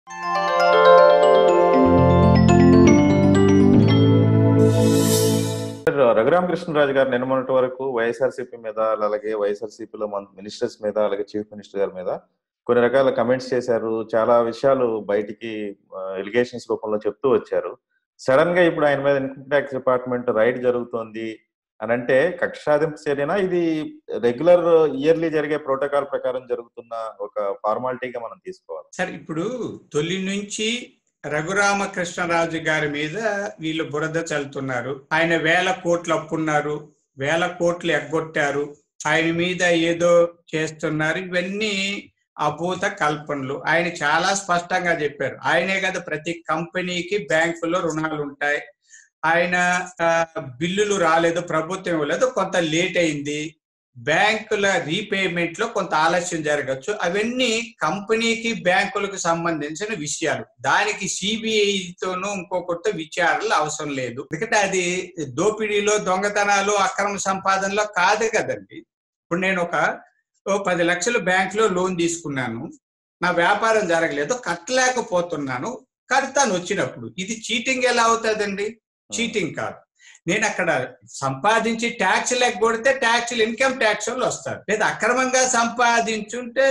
రఘురామకృష్ణరాజు గారు నిన్న మొన్నటి వరకు వైఎస్ఆర్సీపీ మీద అలాగే వైఎస్ఆర్సీపీలో మన మినిస్టర్స్ మీద అలాగే చీఫ్ మినిస్టర్ గారి మీద కొన్ని రకాల కమెంట్స్ చేశారు చాలా విషయాలు బయటికి ఎలిగేషన్స్ రూపంలో చెప్తూ వచ్చారు సడన్ గా ఇప్పుడు ఆయన మీద ఇన్కమ్ ట్యాక్స్ డిపార్ట్మెంట్ రైడ్ జరుగుతోంది అని అంటే కక్ష సాధింపు చర్యనా ఇది రెగ్యులర్ ఇయర్లీ జరిగే ప్రోటోకాల్ ప్రకారం జరుగుతున్న ఒక ఫార్మాలిటీగా మనం తీసుకోవాలి సరే ఇప్పుడు తొలి నుంచి రఘురామకృష్ణరాజు గారి మీద వీళ్ళు బురద చల్లుతున్నారు ఆయన వేల కోట్లు అప్పున్నారు వేల కోట్లు ఎగ్గొట్టారు ఆయన మీద ఏదో చేస్తున్నారు ఇవన్నీ అభూత కల్పనలు ఆయన చాలా స్పష్టంగా చెప్పారు ఆయనే కదా ప్రతి కంపెనీకి బ్యాంకులో రుణాలు ఉంటాయి ఆయన ఆ, బిల్లులు రాలేదు ప్రభుత్వం ఇవ్వలేదు కొంత లేట్ అయింది బ్యాంకుల రీపేమెంట్ లో కొంత ఆలస్యం జరగచ్చు అవన్నీ కంపెనీకి బ్యాంకులకు సంబంధించిన విషయాలు దానికి సిబిఐతోనూ ఇంకొకరితో విచారణలు అవసరం లేదు ఎందుకంటే అది దోపిడీలో దొంగతనాలు అక్రమ సంపాదనలో కాదు కదండి ఇప్పుడు నేను ఒక ఓ పది లక్షలు బ్యాంక్ లో లోన్ తీసుకున్నాను నా వ్యాపారం జరగలేదు కట్టలేకపోతున్నాను కడతాను వచ్చినప్పుడు ఇది చీటింగ్ ఎలా అవుతుందండి చీటింగ్ కాదు నేను అక్కడ సంపాదించి ట్యాక్స్ కొడితే ట్యాక్స్ ఇన్కమ్ ట్యాక్స్ వాళ్ళు వస్తారు లేదా అక్రమంగా సంపాదించుంటే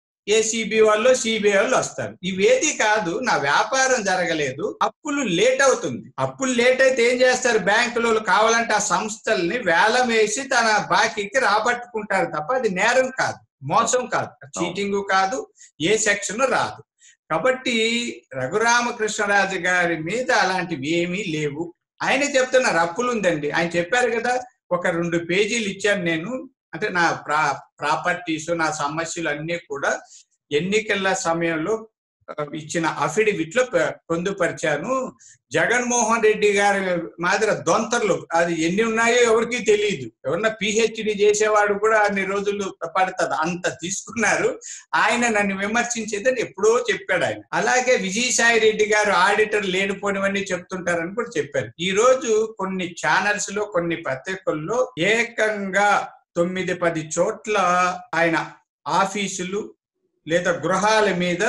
ఏసీబీ వాళ్ళు సిబిఐ వాళ్ళు వస్తారు ఇవేది కాదు నా వ్యాపారం జరగలేదు అప్పులు లేట్ అవుతుంది అప్పులు లేట్ అయితే ఏం చేస్తారు బ్యాంకులో కావాలంటే ఆ సంస్థల్ని వేలం వేసి తన బాకీకి రాబట్టుకుంటారు తప్ప అది నేరం కాదు మోసం కాదు చీటింగ్ కాదు ఏ సెక్షన్ రాదు కాబట్టి రఘురామకృష్ణరాజు గారి మీద అలాంటివి ఏమీ లేవు ఆయన చెప్తున్నారు అప్పులు ఉందండి ఆయన చెప్పారు కదా ఒక రెండు పేజీలు ఇచ్చాను నేను అంటే నా ప్రా ప్రాపర్టీస్ నా సమస్యలు అన్ని కూడా ఎన్నికల సమయంలో ఆ, ఇచ్చిన అఫిడవిట్ లో ప- పొందుపరిచాను జగన్మోహన్ రెడ్డి గారి మాదిరి దొంతర్లు అది ఎన్ని ఉన్నాయో ఎవరికి తెలియదు ఎవరన్నా పిహెచ్డి చేసేవాడు కూడా అన్ని రోజులు పడుతుంది అంత తీసుకున్నారు ఆయన నన్ను విమర్శించేదని ఎప్పుడో చెప్పాడు ఆయన అలాగే విజయసాయి రెడ్డి గారు ఆడిటర్ లేనిపోనివన్నీ చెప్తుంటారని కూడా చెప్పారు ఈ రోజు కొన్ని ఛానల్స్ లో కొన్ని పత్రికల్లో ఏకంగా తొమ్మిది పది చోట్ల ఆయన ఆఫీసులు లేదా గృహాల మీద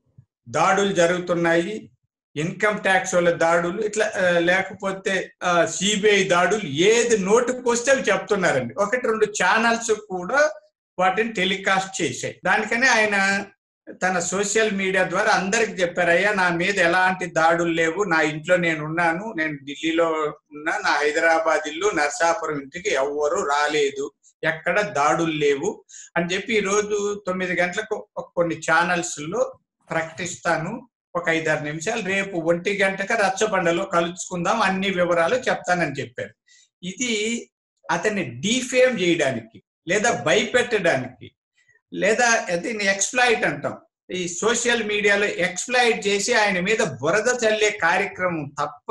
దాడులు జరుగుతున్నాయి ఇన్కమ్ ట్యాక్స్ వాళ్ళ దాడులు ఇట్లా ఆ, లేకపోతే సిబిఐ దాడులు ఏది నోటుకు వస్తే అవి చెప్తున్నారండి ఒకటి రెండు ఛానల్స్ కూడా వాటిని టెలికాస్ట్ చేశాయి దానికనే ఆయన తన సోషల్ మీడియా ద్వారా అందరికి చెప్పారు అయ్యా నా మీద ఎలాంటి దాడులు లేవు నా ఇంట్లో నేను ఉన్నాను నేను ఢిల్లీలో ఉన్నా నా హైదరాబాద్ ఇల్లు నర్సాపురం ఇంటికి ఎవ్వరు రాలేదు ఎక్కడ దాడులు లేవు అని చెప్పి ఈ రోజు తొమ్మిది గంటలకు ఒక కొన్ని ఛానల్స్ లో ప్రకటిస్తాను ఒక ఐదారు నిమిషాలు రేపు ఒంటి గంటక రచ్చబండలో కలుసుకుందాం అన్ని వివరాలు చెప్తానని చెప్పారు ఇది అతన్ని డీఫేమ్ చేయడానికి లేదా భయపెట్టడానికి లేదా దీన్ని ఎక్స్ప్లాయిట్ అంటాం ఈ సోషల్ మీడియాలో ఎక్స్ప్లాయిట్ చేసి ఆయన మీద బురద చల్లే కార్యక్రమం తప్ప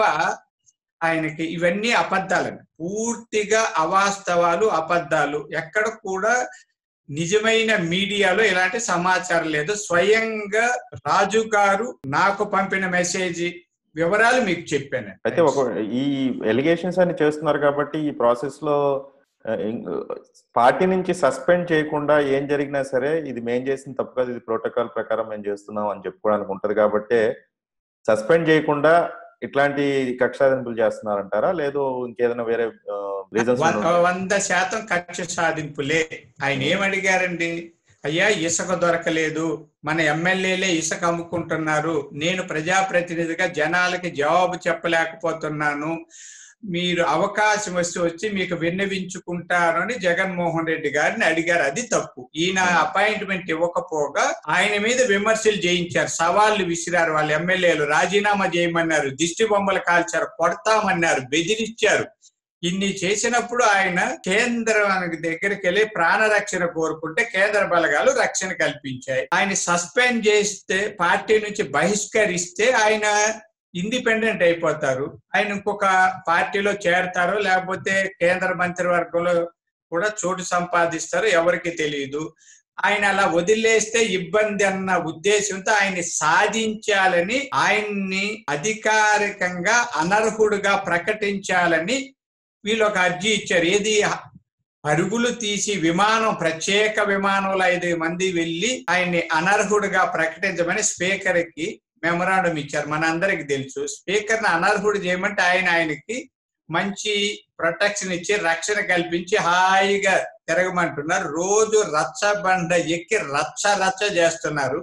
ఆయనకి ఇవన్నీ అబద్ధాలండి పూర్తిగా అవాస్తవాలు అబద్ధాలు ఎక్కడ కూడా నిజమైన మీడియాలో ఇలాంటి సమాచారం లేదు స్వయంగా రాజు గారు నాకు పంపిన మెసేజ్ వివరాలు మీకు చెప్పాను అయితే ఒక ఈ ఎలిగేషన్స్ అని చేస్తున్నారు కాబట్టి ఈ ప్రాసెస్ లో ఆ, ఇం- పార్టీ నుంచి సస్పెండ్ చేయకుండా ఏం జరిగినా సరే ఇది మేం చేసిన తప్పు కాదు ఇది ప్రోటోకాల్ ప్రకారం మేము చేస్తున్నాం అని చెప్పుకోవడానికి ఉంటది కాబట్టి సస్పెండ్ చేయకుండా ఇట్లాంటి కక్షాదింపులు చేస్తున్నారంటారా లేదు ఇంకేదైనా వేరే రీజన్స్ వ- వంద శాతం కక్ష సాధింపులే ఆయన ఏమడిగారండి అయ్యా ఇసుక దొరకలేదు మన ఎమ్మెల్యేలే ఇసుక అమ్ముకుంటున్నారు నేను ప్రజాప్రతినిధిగా జనాలకి జవాబు చెప్పలేకపోతున్నాను మీరు అవకాశం వస్తే వచ్చి మీకు విన్నవించుకుంటారు అని జగన్మోహన్ రెడ్డి గారిని అడిగారు అది తప్పు ఈయన అపాయింట్మెంట్ ఇవ్వకపోగా ఆయన మీద విమర్శలు చేయించారు సవాళ్లు విసిరారు వాళ్ళ ఎమ్మెల్యేలు రాజీనామా చేయమన్నారు దిష్టి బొమ్మలు కాల్చారు కొడతామన్నారు బెదిరించారు ఇన్ని చేసినప్పుడు ఆయన కేంద్రానికి దగ్గరికి వెళ్ళి ప్రాణ రక్షణ కోరుకుంటే కేంద్ర బలగాలు రక్షణ కల్పించాయి ఆయన సస్పెండ్ చేస్తే పార్టీ నుంచి బహిష్కరిస్తే ఆయన ఇండిపెండెంట్ అయిపోతారు ఆయన ఇంకొక పార్టీలో చేరతారు లేకపోతే కేంద్ర మంత్రివర్గంలో కూడా చోటు సంపాదిస్తారు ఎవరికి తెలియదు ఆయన అలా వదిలేస్తే ఇబ్బంది అన్న ఉద్దేశంతో ఆయన్ని సాధించాలని ఆయన్ని అధికారికంగా అనర్హుడుగా ప్రకటించాలని వీళ్ళు ఒక అర్జీ ఇచ్చారు ఏది పరుగులు తీసి విమానం ప్రత్యేక విమానంలో ఐదు మంది వెళ్ళి ఆయన్ని అనర్హుడుగా ప్రకటించమని స్పీకర్ కి మెమరాండం ఇచ్చారు మన అందరికి తెలుసు స్పీకర్ ని అనర్హుడు చేయమంటే ఆయన ఆయనకి మంచి ప్రొటెక్షన్ ఇచ్చి రక్షణ కల్పించి హాయిగా తిరగమంటున్నారు రోజు రచ్చ బండ ఎక్కి రచ్చ రచ్చ చేస్తున్నారు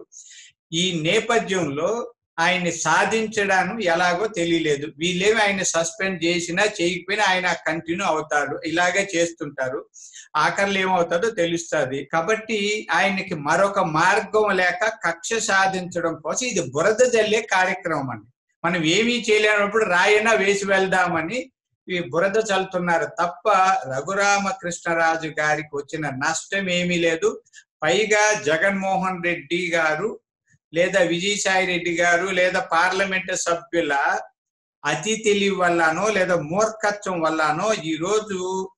ఈ నేపథ్యంలో ఆయన్ని సాధించడానికి ఎలాగో తెలియలేదు వీళ్ళేమి ఆయన సస్పెండ్ చేసినా చేయకపోయినా ఆయన కంటిన్యూ అవుతాడు ఇలాగే చేస్తుంటారు ఆఖరిలో ఏమవుతాడో తెలుస్తుంది కాబట్టి ఆయనకి మరొక మార్గం లేక కక్ష సాధించడం కోసం ఇది బురద జల్లే కార్యక్రమం అండి మనం ఏమీ చేయలేనప్పుడు రాయన వేసి వెళ్దామని ఈ బురద చల్లుతున్నారు తప్ప రఘురామకృష్ణరాజు గారికి వచ్చిన నష్టం ఏమీ లేదు పైగా జగన్మోహన్ రెడ్డి గారు లేదా విజయసాయి రెడ్డి గారు లేదా పార్లమెంటు సభ్యుల అతి తెలివి వల్లనో లేదా మూర్ఖత్వం వల్లనో ఈ రోజు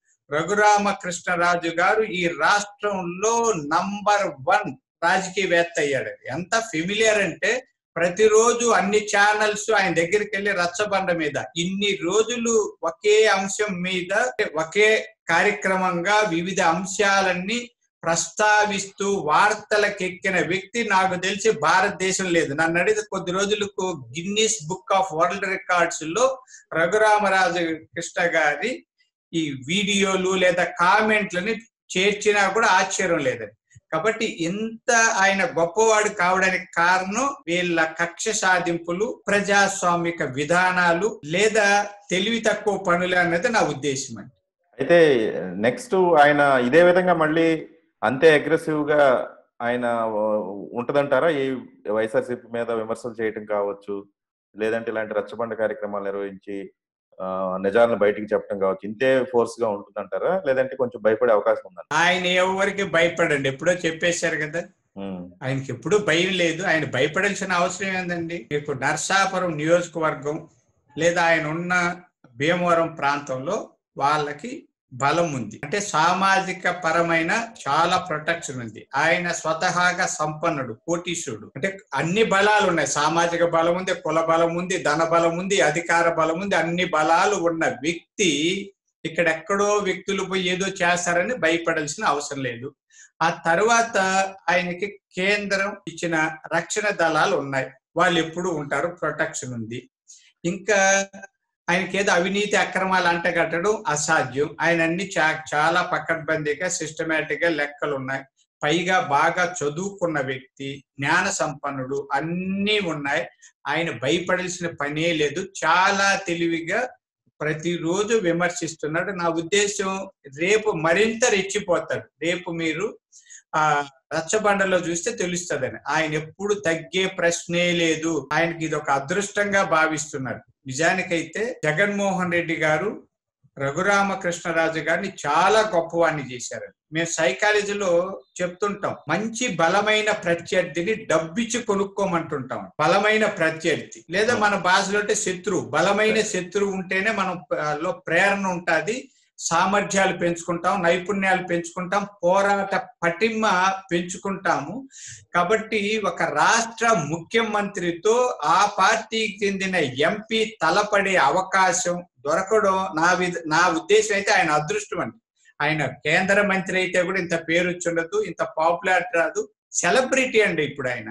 రఘురామకృష్ణరాజు గారు ఈ రాష్ట్రంలో నంబర్ వన్ రాజకీయవేత్త అయ్యాడు ఎంత ఫెమిలియర్ అంటే ప్రతిరోజు అన్ని ఛానల్స్ ఆయన దగ్గరికి వెళ్ళి రచ్చబండ మీద ఇన్ని రోజులు ఒకే అంశం మీద ఒకే కార్యక్రమంగా వివిధ అంశాలన్నీ ప్రస్తావిస్తూ వార్తలకెక్కిన వ్యక్తి నాకు తెలిసి భారతదేశం లేదు నన్ను అడిగితే కొద్ది రోజులకు Guinness book of world records లో రఘురామరాజు కృష్ణ గారి ఈ వీడియోలు లేదా కామెంట్లని చేర్చినా కూడా ఆశ్చర్యం లేదని కాబట్టి ఇంత ఆయన గొప్పవాడు కావడానికి కారణం వీళ్ళ కక్ష సాధింపులు ప్రజాస్వామిక విధానాలు లేదా తెలివి తక్కువ పనులు అన్నది నా ఉద్దేశం అండి అయితే నెక్స్ట్ ఆయన ఇదే విధంగా మళ్ళీ అంతే అగ్రెసివ్ గా ఆయన ఉంటదంటారా ఈ వైఎస్ఆర్సీపీ మీద విమర్శలు చేయటం కావచ్చు లేదంటే ఇలాంటి రచ్చబండ కార్యక్రమాలు నిర్వహించి నిజాలను బయటికి చెప్పడం కావచ్చు ఇంతే ఫోర్స్ గా ఉంటుందంటారా లేదంటే కొంచెం భయపడే అవకాశం ఉందా ఆయన ఎవరికి భయపడండి ఎప్పుడో చెప్పేశారు కదా ఆయనకి ఎప్పుడు భయం లేదు ఆయన భయపడాల్సిన అవసరం ఏందండి మీకు నర్సాపురం నియోజకవర్గం లేదా ఆయన ఉన్న భీమవరం ప్రాంతంలో వాళ్ళకి బలం ఉంది అంటే సామాజిక పరమైన చాలా ప్రొటెక్షన్ ఉంది ఆయన స్వతహాగా సంపన్నుడు కోటీశ్వరుడు అంటే అన్ని బలాలు ఉన్నాయి సామాజిక బలం ఉంది కుల బలం ఉంది ధన బలం ఉంది అధికార బలం ఉంది అన్ని బలాలు ఉన్న వ్యక్తి ఇక్కడెక్కడో వ్యక్తులు పోయి ఏదో చేస్తారని భయపడాల్సిన అవసరం లేదు ఆ తర్వాత ఆయనకి కేంద్రం ఇచ్చిన రక్షణ దళాలు ఉన్నాయి వాళ్ళు ఎప్పుడు ఉంటారు ప్రొటెక్షన్ ఉంది ఇంకా ఆయనకి ఏదో అవినీతి అక్రమాలు అంటగట్టడం అసాధ్యం ఆయన అన్ని చాలా పకడ్బందీగా సిస్టమేటిక్ గా లెక్కలు ఉన్నాయి పైగా బాగా చదువుకున్న వ్యక్తి జ్ఞాన సంపన్నుడు అన్నీ ఉన్నాయి ఆయన భయపడాల్సిన పనే లేదు చాలా తెలివిగా ప్రతిరోజు విమర్శిస్తున్నాడు నా ఉద్దేశం రేపు మరింత రెచ్చిపోతాడు రేపు మీరు ఆ రచ్చబండలో చూస్తే తెలుస్తుందని ఆయన ఎప్పుడు తగ్గే ప్రశ్నే లేదు ఆయనకి ఇది ఒక అదృష్టంగా భావిస్తున్నాడు నిజానికైతే జగన్మోహన్ రెడ్డి గారు రఘురామకృష్ణరాజు గారిని చాలా గొప్పవాణ్ణి చేశారు మేము సైకాలజీలో చెప్తుంటాం మంచి బలమైన ప్రత్యర్థిని డబ్బిచ్చి కొనుక్కోమంటుంటాం బలమైన ప్రత్యర్థి లేదా మన భాషలో అంటే శత్రువు బలమైన శత్రువు ఉంటేనే మనం లో ప్రేరణ ఉంటుంది సామర్థ్యాలు పెంచుకుంటాం నైపుణ్యాలు పెంచుకుంటాం పోరాట పటిమ పెంచుకుంటాము కాబట్టి ఒక రాష్ట్ర ముఖ్యమంత్రితో ఆ పార్టీకి చెందిన ఎంపీ తలపడే అవకాశం దొరకడం నా విధ నా ఉద్దేశం అయితే ఆయన అదృష్టం అండి ఆయన కేంద్ర మంత్రి అయితే కూడా ఇంత పేరు వచ్చుండదు ఇంత పాపులారిటీ రాదు సెలబ్రిటీ అండి ఇప్పుడు ఆయన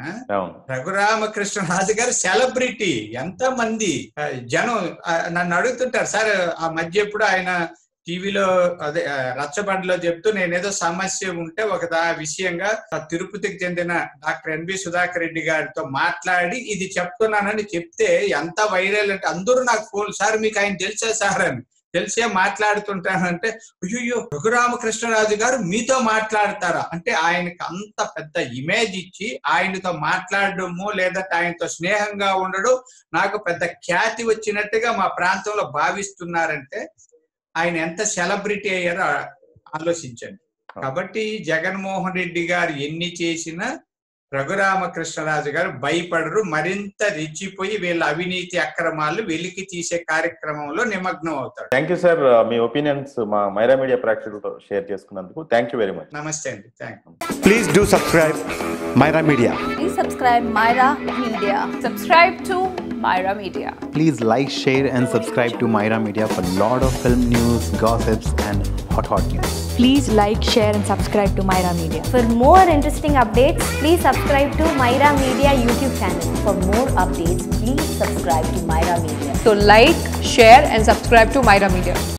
రఘురామకృష్ణరాజు గారు సెలబ్రిటీ ఎంత మంది జనం నన్ను అడుగుతుంటారు సార్ ఆ మధ్య ఎప్పుడు ఆయన టీవీలో అదే రచ్చబండలో చెప్తూ నేనేదో సమస్య ఉంటే ఒక విషయంగా తిరుపతికి చెందిన డాక్టర్ ఎన్బి సుధాకర్ రెడ్డి గారితో మాట్లాడి ఇది చెప్తున్నానని చెప్తే ఎంత వైరల్ అంటే అందరూ నాకు ఫోన్ సార్ మీకు ఆయన తెలుసా సార్ అని తెలిసే మాట్లాడుతుంటానంటే అయ్యో రఘురామకృష్ణరాజు గారు మీతో మాట్లాడతారా అంటే ఆయనకి అంత పెద్ద ఇమేజ్ ఇచ్చి ఆయనతో మాట్లాడడము లేదా ఆయనతో స్నేహంగా ఉండడం నాకు పెద్ద ఖ్యాతి వచ్చినట్టుగా మా ప్రాంతంలో భావిస్తున్నారంటే ఆయన ఎంత సెలబ్రిటీ అయ్యారో ఆలోచించండి కాబట్టి జగన్మోహన్ రెడ్డి గారు ఎన్ని చేసినా రఘురామకృష్ణరాజు గారు భయపడరు మరింత రెచ్చిపోయి వీళ్ళ అవినీతి అక్రమాలు వెలికి తీసే కార్యక్రమంలో నిమగ్నం అవుతారు థ్యాంక్ యూ సార్ మీ ఒపీనియన్స్ మా మైరా మీడియా ప్రేక్షకులతో షేర్ చేసుకున్నందుకు థ్యాంక్ యూ వెరీ మచ్ నమస్తే అండి thank please do subscribe Myra media Please subscribe Myra Media. Subscribe to Myra Media. Please like, share, and subscribe to Myra Media for lot of film news, gossips, and hot hot news. Please like, share, and subscribe to Myra Media. For more interesting updates, please subscribe to Myra Media YouTube channel for more updates. updates, please subscribe to Myra Media. So like, share and subscribe to Myra Media.